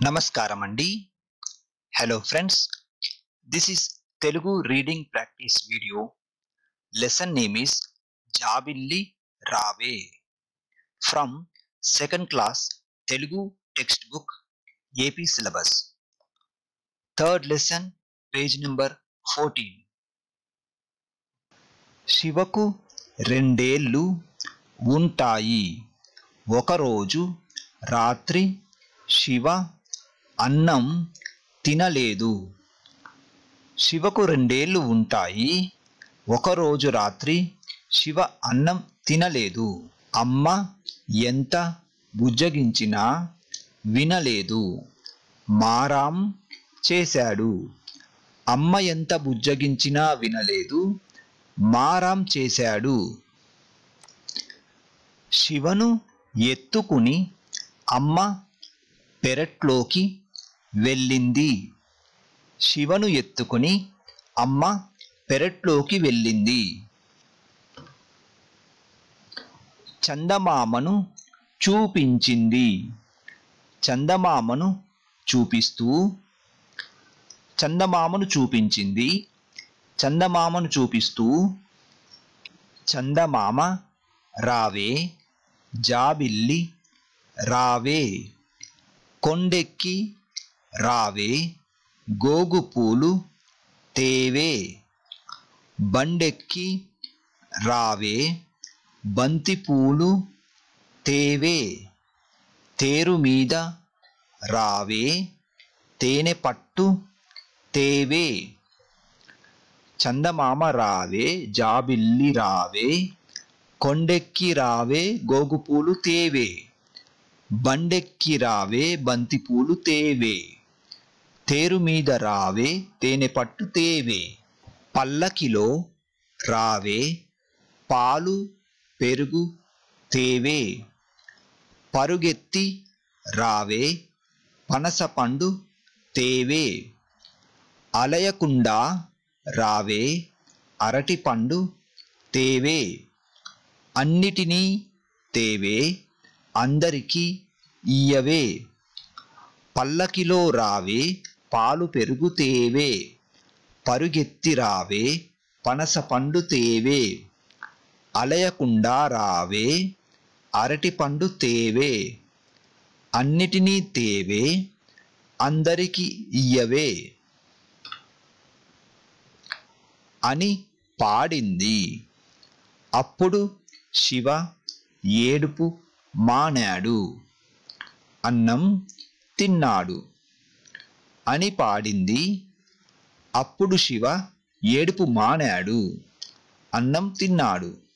నమస్కారం అండి hello friends this is Telugu reading practice video lesson name is జాబిల్లి రావే from second class Telugu text book AP syllabus third lesson page number fourteen శివకు రెండేళ్ళు ఉంటాయి ఒకరోజు రాత్రి శివ అన్నం తినలేదు శివకు రెండేళ్ళు ఉంటాయి ఒకరోజు రాత్రి శివ అన్నం తినలేదు అమ్మ ఎంత బుజ్జగించినా వినలేదు మారాం చేశాడు అమ్మ ఎంత బుజ్జగించినా వినలేదు మారాం చేశాడు శివను ఎత్తుకుని అమ్మ పెరట్లోకి వెళ్ళింది శివను ఎత్తుకుని అమ్మ పెరట్లోకి వెళ్ళింది చందమామను చూపించింది చందమామను చూపిస్తూ చందమామను చూపించింది చందమామను చూపిస్తూ చందమామ రావే జాబిల్లి రావే కొండెక్కి రావే గోగు పూలు తేవే బండెక్కి రావే బంతి పూలు తేవే తేరు మీద రావే తేనె పట్టు తేవే చందమామ రావే జాబిల్లి రావే కొండెక్కి రావే గోగుపూలు తేవే బండెక్కి రావే బంతిపూలు తేవే తేరు మీద రావే తేనె పట్టు తేవే పల్లకిలో రావే పాలు పెరుగు తేవే పరుగెత్తి రావే పనస పండు తేవే అలయకుండా రావే అరటి పండు తేవే అన్నిటినీ తేవే అందరికీ ఇయ్యవే పల్లకిలో రావే పాలు పెరుగు తేవే పరుగెత్తి రావే పనస పండు తేవే అలయకుండా రావే అరటి పండు తేవే అన్నిటినీ తేవే అందరికి ఇయ్యవే అని పాడింది అప్పుడు శివ ఏడుపు మానాడు అన్నం తిన్నాడు అని పాడింది అప్పుడు శివ ఏడుపు మానాడు అన్నం తిన్నాడు